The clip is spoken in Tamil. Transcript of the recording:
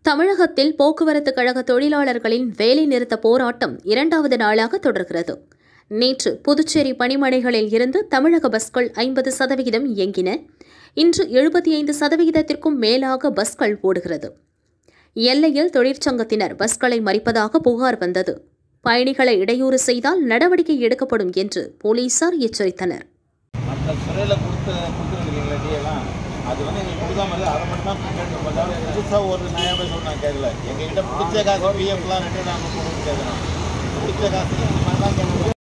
தமிழகத்தில் போக்குவரத்து கழக தொழிலாளர்களின் வேலைநிறுத்த போராட்டம் இரண்டாவது நாளாக தொடர்கிறது நேற்று புதுச்சேரி பணிமனைகளில் இருந்து தமிழக பஸ்கள் ஐம்பது சதவிகிதம் இயங்கின இன்று எழுபத்தி ஐந்து சதவிகிதத்திற்கும் மேலாக பஸ்கள் ஓடுகிறது எல்லையில் தொழிற்சங்கத்தினர் பஸ்களை மறிப்பதாக புகார் வந்தது பயணிகளை இடையூறு செய்தால் நடவடிக்கை எடுக்கப்படும் என்று போலீசார் எச்சரித்தனர் மற்ற துறையில் கொடுத்து கொடுத்துருக்கீங்களா டிஎல்லாம் அது வந்து எங்களுக்கு கொடுக்காம இருக்குது அதை மட்டும் தான் கேட்டு தவிர புதுசாக ஒரு நியாயமே சொல்லி நான் கேட்கல எங்ககிட்ட பிடிச்ச காசு பிஎஃப்லாம் ரெண்டு நாங்கள் கொடுத்து கேட்குறோம் பிடிச்ச காசு இந்த மாதிரி தான் கேட்குறோம்